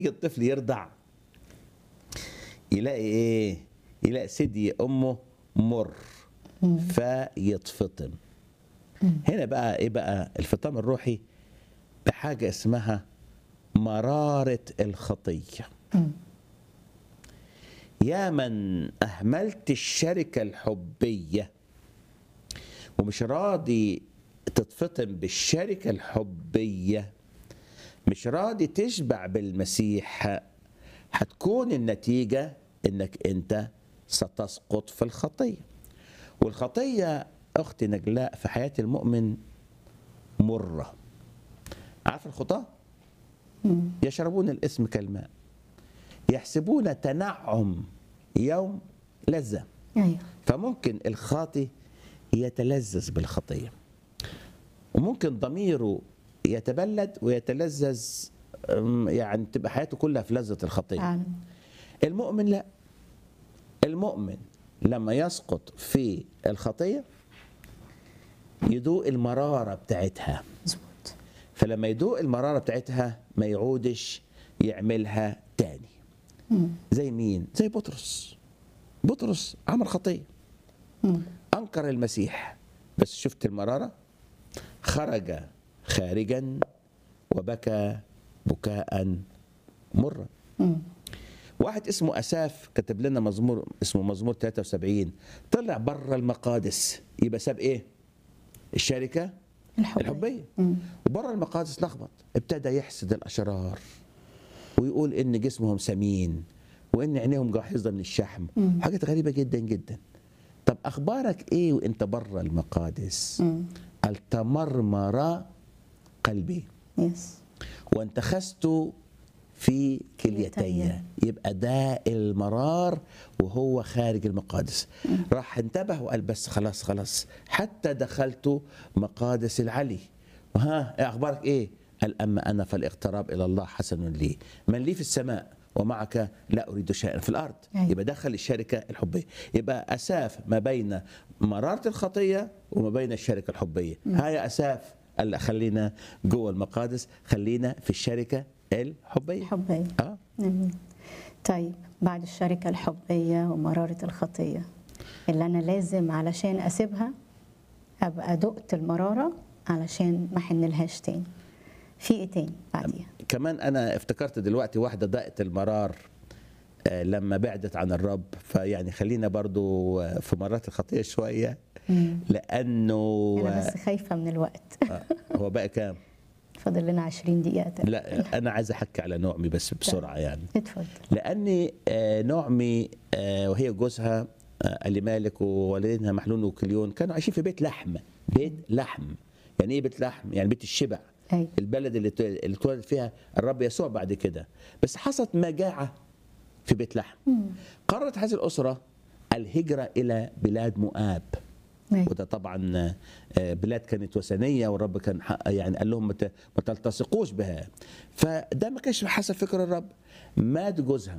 يجي الطفل يرضع يلاقي ايه يلاقي ثدي امه مر فيتفطم هنا بقى ايه بقى الفطام الروحي بحاجه اسمها مراره الخطيه يا من اهملت الشركه الحبيه ومش راضي تتفطم بالشركه الحبيه مش راضي تشبع بالمسيح هتكون النتيجه انك انت ستسقط في الخطيه والخطيه اختي نجلاء في حياه المؤمن مره عارف الخطاه يشربون الاسم كالماء يحسبون تنعم يوم لذه ايوه فممكن الخاطي يتلذذ بالخطيه وممكن ضميره يتبلد ويتلذذ أم، يعني تبقى حياته كلها في لذه الخطيه فعلا المؤمن لا المؤمن لما يسقط في الخطيه يدوق المراره بتاعتها مظبوط فلما يدوق المراره بتاعتها ما يعودش يعملها تاني زي مين زي بطرس بطرس عمل خطيه مم. انكر المسيح بس شفت المراره خرج خارجا وبكى بكاء مرا مم. واحد اسمه اساف كتب لنا مزمور اسمه مزمور 73 طلع بره المقادس يبقى ساب ايه الشركه الحب الحبيه مم. وبره المقادس لخبط ابتدى يحسد الاشرار ويقول ان جسمهم سمين وان عينيهم جاحظه من الشحم مم. حاجات غريبه جدا جدا طب اخبارك ايه وانت بره المقادس مم. قال تمرمر قلبي يس وانتخست في كليتي كليتي. يبقى ده المرار وهو خارج المقادس راح انتبه وقال بس خلاص خلاص حتى دخلت مقادس العلي ها إيه اخبارك ايه قال اما انا فالاقتراب الى الله حسن لي من لي في السماء ومعك لا اريد شيئا في الارض أيوة. يبقى دخل الشركه الحبيه يبقى اساف ما بين مراره الخطيه وما بين الشركه الحبيه هاي اساف قال لا خلينا جوه المقادس خلينا في الشركه الحبيه الحبية اه جميل. طيب بعد الشركة الحبية ومرارة الخطية اللي أنا لازم علشان أسيبها أبقى دقت المرارة علشان ما حنلهاش تاني في إيه تاني بعديها؟ كمان انا افتكرت دلوقتي واحده ضاقت المرار آه، لما بعدت عن الرب فيعني خلينا برضو آه، في مرات الخطيه شويه مم. لانه أنا بس خايفة من الوقت آه، هو بقى كام فاضل لنا 20 دقيقة تقريباً. لا انا عايز احكي على نعمي بس بسرعه يعني اتفضل لاني آه، نعمي آه، وهي جوزها آه، اللي مالك ووالدينها محلول وكليون كانوا عايشين في بيت لحم بيت لحم يعني ايه بيت لحم يعني بيت الشبع أيوة. البلد اللي ت- اللي اتولد فيها الرب يسوع بعد كده بس حصلت مجاعه في بيت لحم قررت هذه الاسره الهجره الى بلاد مؤاب أيوة. وده طبعا آه، بلاد كانت وثنيه والرب كان حق- يعني قال لهم ما ت- ما تلتصقوش بها فده ما كانش حسب فكر الرب مات جوزها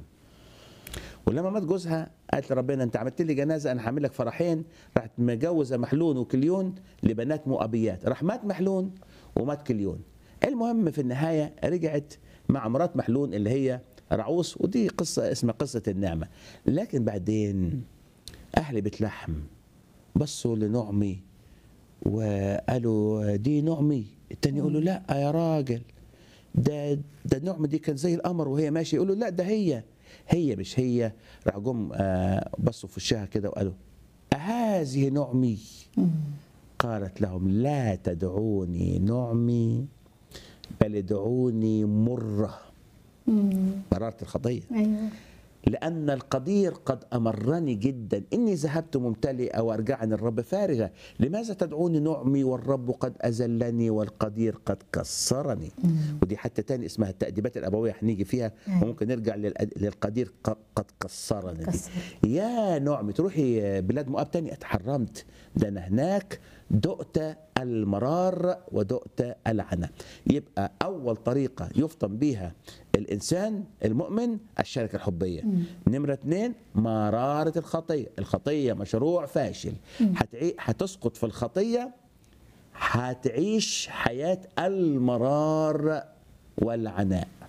ولما مات جوزها قالت لربنا انت عملت لي جنازه انا هعمل لك فرحين راحت مجوزه محلون وكليون لبنات مؤبيات راح مات محلون ومات كليون المهم في النهايه رجعت مع مرات محلون اللي هي رعوس ودي قصه اسمها قصه النعمه لكن بعدين اهل بيت لحم بصوا لنعمي وقالوا دي نعمي التاني يقول له لا يا راجل ده ده نعمة دي كانت زي القمر وهي ماشيه يقولوا لا ده هي هي مش هي راح جم آه، بصوا في وشها كده وقالوا أهذه نعمي قالت لهم لا تدعوني نعمي بل ادعوني مرة مم. مرارة الخطية أيوة لأن القدير قد أمرني جدا إني ذهبت ممتلئة وأرجعني الرب فارغة لماذا تدعوني نعمي والرب قد أذلني والقدير قد كسرني ودي حتى تاني اسمها التأديبات الأبوية هنيجي فيها أيوة. وممكن نرجع للأد- للقدير ق- قد كسرني دي. كسر. يا نعمي تروحي بلاد مؤاب تاني اتحرمت ده أنا هناك دقت المرار ودقت العنى يبقى أول طريقة يفطن بيها الإنسان المؤمن الشركة الحبية نمرة اتنين مرارة الخطية الخطية مشروع فاشل هتعي... هتسقط في الخطية هتعيش حياة المرار والعناء